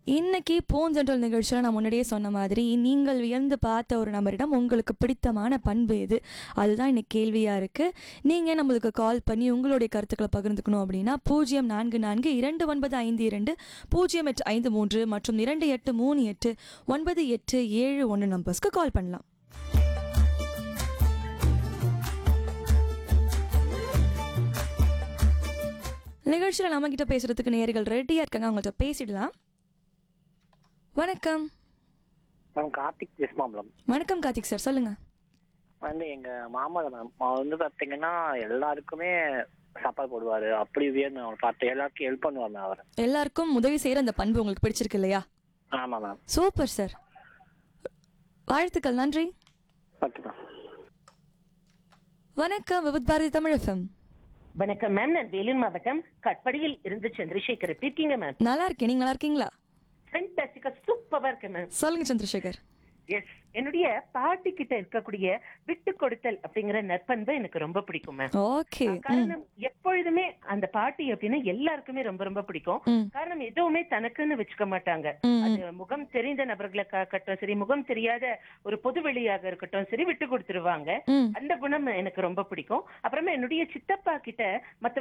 இன்னைக்கு பூஞ்சென்றல் நிகழ்ச்சியில் நான் முன்னாடியே சொன்ன மாதிரி நீங்கள் வியந்து பார்த்த ஒரு நபரிடம் உங்களுக்கு பிடித்தமான பண்பு எது அதுதான் இன்னைக்கு கேள்வியாக இருக்குது நீங்கள் நம்மளுக்கு கால் பண்ணி உங்களுடைய கருத்துக்களை பகிர்ந்துக்கணும் அப்படின்னா பூஜ்ஜியம் நான்கு நான்கு இரண்டு ஒன்பது ஐந்து இரண்டு பூஜ்ஜியம் எட்டு ஐந்து மூன்று மற்றும் இரண்டு எட்டு மூணு எட்டு ஒன்பது எட்டு ஏழு ஒன்று நம்பர்ஸ்க்கு கால் பண்ணலாம் நிகழ்ச்சியில் நம்ம கிட்ட பேசுறதுக்கு நேர்கள் ரெடியாக இருக்காங்க அவங்கள்ட்ட பேசிடலாம் வணக்கம் மேம் கார்த்திக் பேசுமாம்லம் வணக்கம் கார்த்திக் சார் சொல்லுங்க வந்து எங்க மாமா மேம் அவர் வந்து பாத்தீங்கன்னா எல்லாருக்குமே சாப்பாடு போடுவாரு அப்படி வேணும் அவர் பார்த்து எல்லாருக்கும் ஹெல்ப் பண்ணுவார் மேம் அவர் எல்லாருக்கும் உதவி செய்யற அந்த பண்பு உங்களுக்கு பிடிச்சிருக்கு இல்லையா ஆமா மேம் சூப்பர் சார் வாழ்த்துக்கள் நன்றி ஓகே மேம் வணக்கம் விபத் பாரதி தமிழ் எஃப்எம் வணக்கம் மேம் நான் வேலூர் மாவட்டம் கட்படியில் இருந்து சந்திரசேகர் எப்படி இருக்கீங்க மேம் நல்லா இருக்கேன் நீங்க நல்லா இருக்கீங்களா ஃபென்டாஸ்டிக்கா சூப்பரா இருக்கு மேம் சொல்லுங்க சந்திரசேகர் எஸ் என்னுடைய பாட்டி கிட்ட இருக்கக்கூடிய விட்டு கொடுத்தல் அப்படிங்கிற நற்பண்பு எனக்கு ரொம்ப பிடிக்கும் மேம் ஓகே காரணம் எப்பொழுதுமே அந்த பாட்டி அப்படின்னா எல்லாருக்குமே ரொம்ப ரொம்ப பிடிக்கும் ம். காரணம் எதுவுமே தனக்குன்னு வச்சுக்க மாட்டாங்க ம். அது முகம் தெரிந்த நபர்களுக்காக இருக்கட்டும் சரி முகம் தெரியாத ஒரு பொது வெளியாக இருக்கட்டும் சரி விட்டு கொடுத்துருவாங்க ம் அந்த குணம் எனக்கு ரொம்ப பிடிக்கும் அப்புறமா என்னுடைய சித்தப்பா கிட்ட மத்த